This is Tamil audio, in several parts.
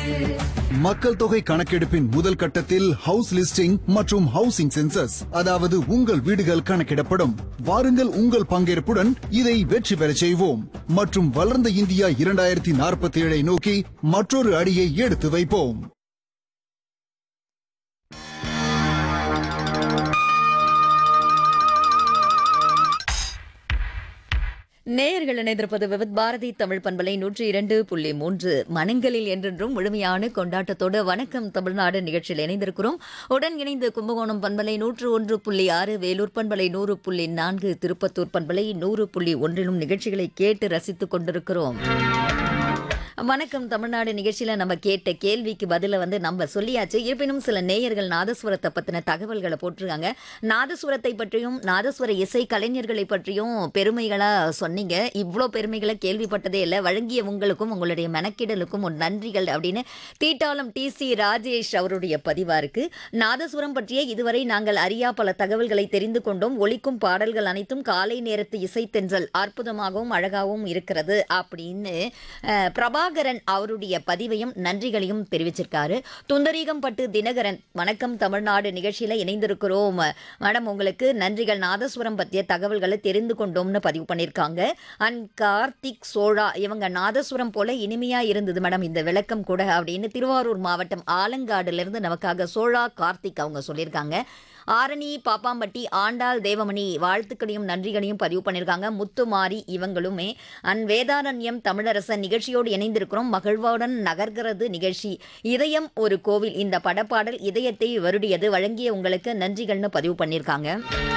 மக்கள் தொகை கணக்கெடுப்பின் முதல் கட்டத்தில் ஹவுஸ் லிஸ்டிங் மற்றும் ஹவுசிங் சென்சஸ் அதாவது உங்கள் வீடுகள் கணக்கிடப்படும் வாருங்கள் உங்கள் பங்கேற்புடன் இதை வெற்றி பெறச் செய்வோம் மற்றும் வளர்ந்த இந்தியா இரண்டாயிரத்தி நாற்பத்தி ஏழை நோக்கி மற்றொரு அடியை எடுத்து வைப்போம் நேயர்கள் இணைந்திருப்பது விவித் பாரதி தமிழ் பண்பலை நூற்றி இரண்டு புள்ளி மூன்று மனங்களில் என்றென்றும் முழுமையான கொண்டாட்டத்தோடு வணக்கம் தமிழ்நாடு நிகழ்ச்சியில் இணைந்திருக்கிறோம் உடன் இணைந்து கும்பகோணம் பண்பலை நூற்று ஒன்று புள்ளி ஆறு வேலூர் பண்பலை நூறு புள்ளி நான்கு திருப்பத்தூர் பண்பலை நூறு புள்ளி ஒன்றிலும் நிகழ்ச்சிகளை கேட்டு ரசித்துக் கொண்டிருக்கிறோம் வணக்கம் தமிழ்நாடு நிகழ்ச்சியில நம்ம கேட்ட கேள்விக்கு பதில வந்து நம்ம சொல்லியாச்சு இருப்பினும் சில நேயர்கள் நாதஸ்வரத்தை பத்தின தகவல்களை போட்டிருக்காங்க நாதஸ்வரத்தை பற்றியும் நாதஸ்வர இசை கலைஞர்களை பற்றியும் பெருமைகளா சொன்னீங்க இவ்வளோ பெருமைகளை கேள்விப்பட்டதே இல்லை வழங்கிய உங்களுக்கும் உங்களுடைய மெனக்கிடலுக்கும் ஒரு நன்றிகள் அப்படின்னு தீட்டாளம் டி சி ராஜேஷ் அவருடைய பதிவா இருக்கு நாதஸ்வரம் பற்றிய இதுவரை நாங்கள் அறியா பல தகவல்களை தெரிந்து கொண்டோம் ஒலிக்கும் பாடல்கள் அனைத்தும் காலை நேரத்து இசைத்தென்றல் அற்புதமாகவும் அழகாகவும் இருக்கிறது அப்படின்னு அஹ், பிரபாகரன் அவருடைய பதிவையும் நன்றிகளையும் தெரிவிச்சிருக்காரு துந்தரீகம் பட்டு தினகரன் வணக்கம் தமிழ்நாடு நிகழ்ச்சியில இணைந்திருக்கிறோம் மேடம் உங்களுக்கு நன்றிகள் நாதஸ்வரம் பற்றிய தகவல்களை தெரிந்து கொண்டோம்னு பதிவு பண்ணியிருக்காங்க அண்ட் கார்த்திக் சோழா இவங்க நாதஸ்வரம் போல இனிமையா இருந்தது மேடம் இந்த விளக்கம் கூட அப்படின்னு திருவாரூர் மாவட்டம் ஆலங்காடுல இருந்து நமக்காக சோழா கார்த்திக் அவங்க சொல்லியிருக்காங்க ஆரணி பாப்பாம்பட்டி ஆண்டாள் தேவமணி வாழ்த்துக்களையும் நன்றிகளையும் பதிவு பண்ணியிருக்காங்க முத்துமாரி இவங்களுமே அன் வேதாரண்யம் தமிழரசன் நிகழ்ச்சியோடு இணைந்திருக்கிறோம் மகிழ்வுடன் நகர்கிறது நிகழ்ச்சி இதயம் ஒரு கோவில் இந்த படப்பாடல் இதயத்தை வருடியது வழங்கிய உங்களுக்கு நன்றிகள்னு பதிவு பண்ணியிருக்காங்க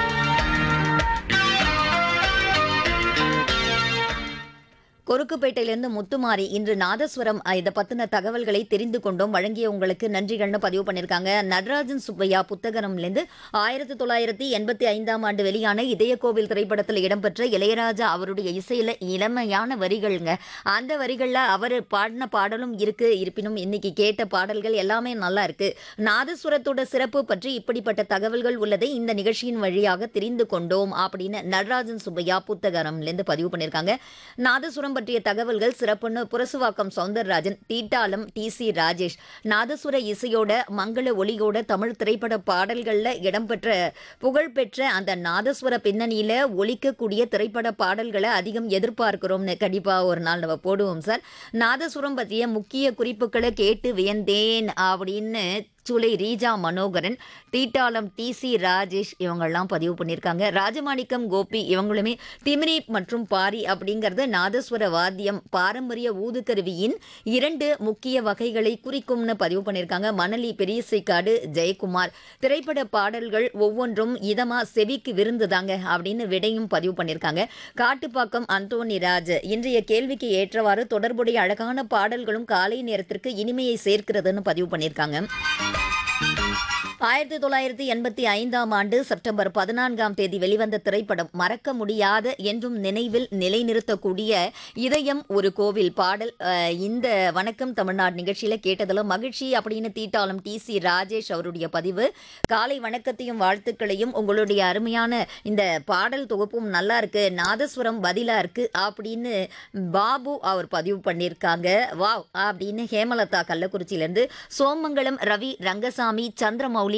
கொருக்குப்பேட்டையிலிருந்து முத்துமாரி இன்று நாதஸ்வரம் அஹ், இதை பத்தின தகவல்களை தெரிந்து கொண்டோம் வழங்கிய உங்களுக்கு நன்றிகள்னு பதிவு பண்ணியிருக்காங்க நடராஜன் சுப்பையா புத்தகரம்லேருந்து ஆயிரத்தி தொள்ளாயிரத்தி எண்பத்தி ஐந்தாம் ஆண்டு வெளியான இதய கோவில் திரைப்படத்தில் இடம்பெற்ற இளையராஜா அவருடைய இசையில இளமையான வரிகள்ங்க அந்த வரிகள்ல அவர் பாடின பாடலும் இருக்கு இருப்பினும் இன்னைக்கு கேட்ட பாடல்கள் எல்லாமே நல்லா இருக்கு நாதஸ்வரத்தோட சிறப்பு பற்றி இப்படிப்பட்ட தகவல்கள் உள்ளதை இந்த நிகழ்ச்சியின் வழியாக தெரிந்து கொண்டோம் அப்படின்னு நடராஜன் சுப்பையா புத்தகரம்லேருந்து பதிவு பண்ணியிருக்காங்க நாதசுரம் பற்றிய தகவல்கள் சிறப்புன்னு புரசுவாக்கம் சௌந்தரராஜன் தீட்டாளம் டி சி ராஜேஷ் நாதசுர இசையோட மங்கள ஒளியோட தமிழ் திரைப்பட பாடல்கள்ல இடம்பெற்ற புகழ்பெற்ற அந்த நாதஸ்வர பின்னணியில ஒலிக்கக்கூடிய திரைப்பட பாடல்களை அதிகம் எதிர்பார்க்கிறோம்னு கண்டிப்பா ஒரு நாள் நம்ம போடுவோம் சார் நாதசுரம் பற்றிய முக்கிய குறிப்புகளை கேட்டு வியந்தேன் அப்படின்னு சூளை ரீஜா மனோகரன் தீட்டாளம் டி சி ராஜேஷ் இவங்கெல்லாம் பதிவு பண்ணியிருக்காங்க ராஜமாணிக்கம் கோபி இவங்களுமே திமிரி மற்றும் பாரி அப்படிங்கிறது நாதஸ்வர வாத்தியம் பாரம்பரிய ஊதுக்கருவியின் இரண்டு முக்கிய வகைகளை குறிக்கும்னு பதிவு பண்ணியிருக்காங்க மணலி பெரியசைக்காடு ஜெயக்குமார் திரைப்பட பாடல்கள் ஒவ்வொன்றும் இதமா செவிக்கு விருந்துதாங்க அப்படின்னு விடையும் பதிவு பண்ணியிருக்காங்க காட்டுப்பாக்கம் அந்தோனி ராஜ் இன்றைய கேள்விக்கு ஏற்றவாறு தொடர்புடைய அழகான பாடல்களும் காலை நேரத்திற்கு இனிமையை சேர்க்கிறதுன்னு பதிவு பண்ணியிருக்காங்க ஆயிரத்தி தொள்ளாயிரத்தி எண்பத்தி ஐந்தாம் ஆண்டு செப்டம்பர் பதினான்காம் தேதி வெளிவந்த திரைப்படம் மறக்க முடியாத என்றும் நினைவில் நிலைநிறுத்தக்கூடிய இதயம் ஒரு கோவில் பாடல் அஹ், இந்த வணக்கம் தமிழ்நாடு நிகழ்ச்சியில கேட்டதுல மகிழ்ச்சி அப்படின்னு தீட்டாளம் டி சி ராஜேஷ் அவருடைய பதிவு காலை வணக்கத்தையும் வாழ்த்துக்களையும் உங்களுடைய அருமையான இந்த பாடல் தொகுப்பும் நல்லா இருக்கு நாதஸ்வரம் பதிலா இருக்கு அப்படின்னு பாபு அவர் பதிவு பண்ணியிருக்காங்க வாவ் அப்படின்னு ஹேமலதா கள்ளக்குறிச்சியிலேருந்து சோமங்கலம் ரவி ரங்கசாமி சந்திரமௌலி